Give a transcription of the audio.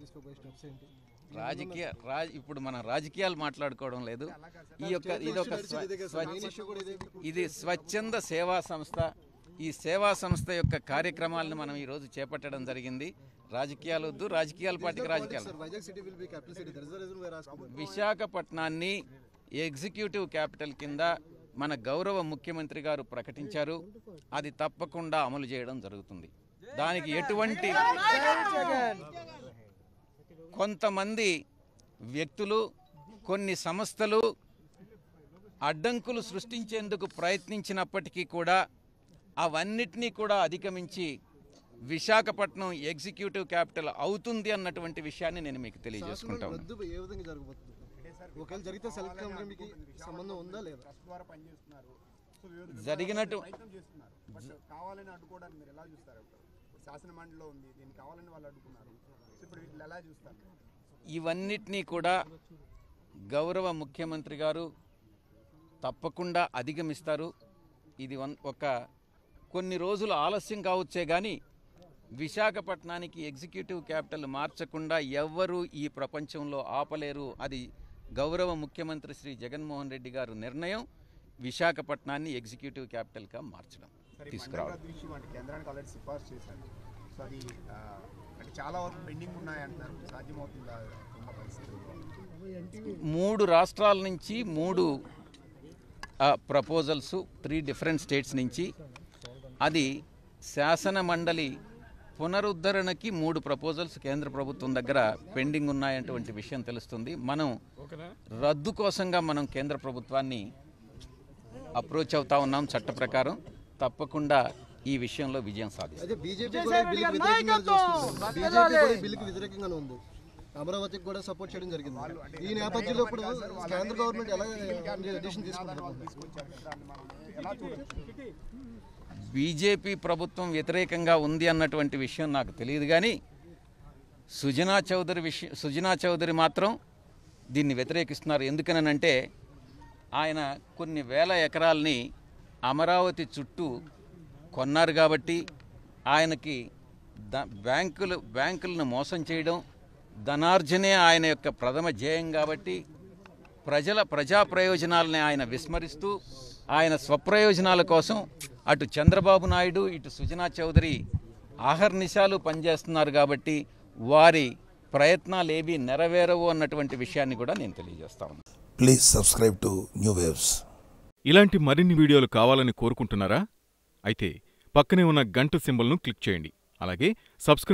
తీసుకోబోయే steps ఏంటి రాజకీయ రాజ్ ఇప్పుడు మనం రాజకీయాలు మాట్లాడుకోవడం లేదు ఈ యొక్క ఇది ఒక స్వ- స్వచ్ఛ మెయిన్ ఇష్యూ కూడా ఇదే ఇది స్వచ్ఛంద సేవా సంస్థ ఈ సేవా సంస్థ యొక్క కార్యక్రమాలను మనం ఈరోజు చేపట్టడం జరిగింది రాజకీయాలు వద్దు రాజకీయాల పార్టీకి రాజకీయాలు sir Vizag city will be capital city that is the reason we're asking విశాఖపట్నాన్ని ఎగ్జిక్యూటివ్ క్యాపిటల్ కింద మన గౌరవ ముఖ్యమంత్రి గారు ప్రకటించారు అది తప్పకుండా అమలు చేయడం జరుగుతుంది దానికి ఎటువంటి కొంతమంది వ్యక్తులు కొన్ని సంస్థలు అడ్డంకులు సృష్టించేందుకు ప్రయత్నించినప్పటికీ కూడా అవన్నిటినీ కూడా అధిగమించి విశాఖపట్నం ఎగ్జిక్యూటివ్ క్యాపిటల్ అవుతుంది అన్నటువంటి విషయాన్ని నేను మీకు తెలియజేసుకుంటా ఉన్నాను రద్దు ఏ విధంగా జరగబోతుంది ఒకవేళ జరిగితే సెల్ఫ్ కంపెనీకి సంబంధం ఉందా లేదా ట్రస్ట్ ద్వారా పనిచేస్తున్నారు సో వివిధ జరిగినట్టు ప్రయత్నం చేస్తున్నారు బట్ కావాలని అడ్డుకోవడానికి మీరు ఎలా చూస్తారు ఇప్పుడు శాసన మండలిలో ఉంది దీన్ని కావాలని వాళ్ళు అడ్డుకున్నారు సో ఇప్పుడు వీటిని ఎలా చూస్తారు ఇవన్నిటినీ కూడా గౌరవ ముఖ్యమంత్రి గారు తప్పకుండా అధిగమిస్తారు ఇది వన్- ఒక కొన్ని రోజులు ఆలస్యం కావచ్చే కానీ విశాఖపట్నానికి ఎగ్జిక్యూటివ్ క్యాపిటల్ మార్చకుండా ఎవ్వరూ ఈ ప్రపంచంలో ఆపలేరు అది గౌరవ ముఖ్యమంత్రి శ్రీ జగన్మోహన్ రెడ్డి గారు నిర్ణయం విశాఖపట్నాన్ని ఎగ్జిక్యూటివ్ క్యాపిటల్గా మార్చడం సరే తీసుకురావడం మండల విషయం అంటే కేంద్రానికి ఆల్రెడీ సిఫార్సు చేశారు సో అది ఆ, అంటే చాలా వరకు పెండింగ్ ఉన్నాయి అంటున్నారు సాధ్యమవుతుందా ఉన్న పరిస్థితుల్లో మూడు రాష్ట్రాల నుంచి మూడు ప్రపోజల్స్ త్రీ డిఫరెంట్ స్టేట్స్ నుంచి అది శాసన మండలి పునరుద్ధరణకి మూడు ప్రపోజల్స్ కేంద్ర ప్రభుత్వం దగ్గర పెండింగ్ ఉన్నాయటువంటి విషయం తెలుస్తుంది మనం రద్దు కోసంగా మనం కేంద్ర ప్రభుత్వాన్ని అప్రోచ్ అవుతా ఉన్నాం చట్ట ప్రకారం తప్పకుండా ఈ విషయంలో విజయం సాధిస్తాం అయితే బీజేపీ కూడా ఈ బిల్లుకి వ్యతిరేకంగా చూస్తుంది బీజేపీ కూడా ఈ బిల్లుకి వ్యతిరేకంగానే ఉంది అమరావతికి కూడా సపోర్ట్ చేయడం జరిగింది ఈ నేపథ్యంలో ఇప్పుడు కేంద్ర గవర్నమెంట్ ఎలా డిసిషన్ తీసుకుంటున్నారు తీసుకొచ్చారు దాన్ని మనం ఎలా చూడొచ్చు బీజేపీ ప్రభుత్వం వ్యతిరేకంగా ఉంది అన్నటువంటి విషయం నాకు తెలియదు కానీ సుజనా చౌదరి విషయం సుజనా చౌదరి మాత్రం దీన్ని వ్యతిరేకిస్తున్నారు ఎందుకనంటే ఆయన కొన్ని వేల ఎకరాలని అమరావతి చుట్టూ కొన్నారు కాబట్టి ఆయనకి ద బ్యాంకులు బ్యాంకులను మోసం చేయడం ధనార్జనే ఆయన యొక్క ప్రథమ ధ్యేయం కాబట్టి ప్రజల ప్రజా ప్రయోజనాలని ఆయన విస్మరిస్తూ ఆయన స్వప్రయోజనాల కోసం అటు చంద్రబాబు నాయుడు ఇటు సుజనా చౌదరి ఆహర్నిశాలు పనిచేస్తున్నారు కాబట్టి వారి ప్రయత్నాలు ఏవి నెరవేరవు అన్నటువంటి విషయాన్ని కూడా నేను తెలియజేస్తా ఉన్నాను Please subscribe to New Waves. ఇలాంటి మరిన్ని వీడియోలు కావాలని కోరుకుంటున్నారా అయితే పక్కనే ఉన్న గంట సింబల్ను క్లిక్ చేయండి అలాగే సబ్స్క్రైబ్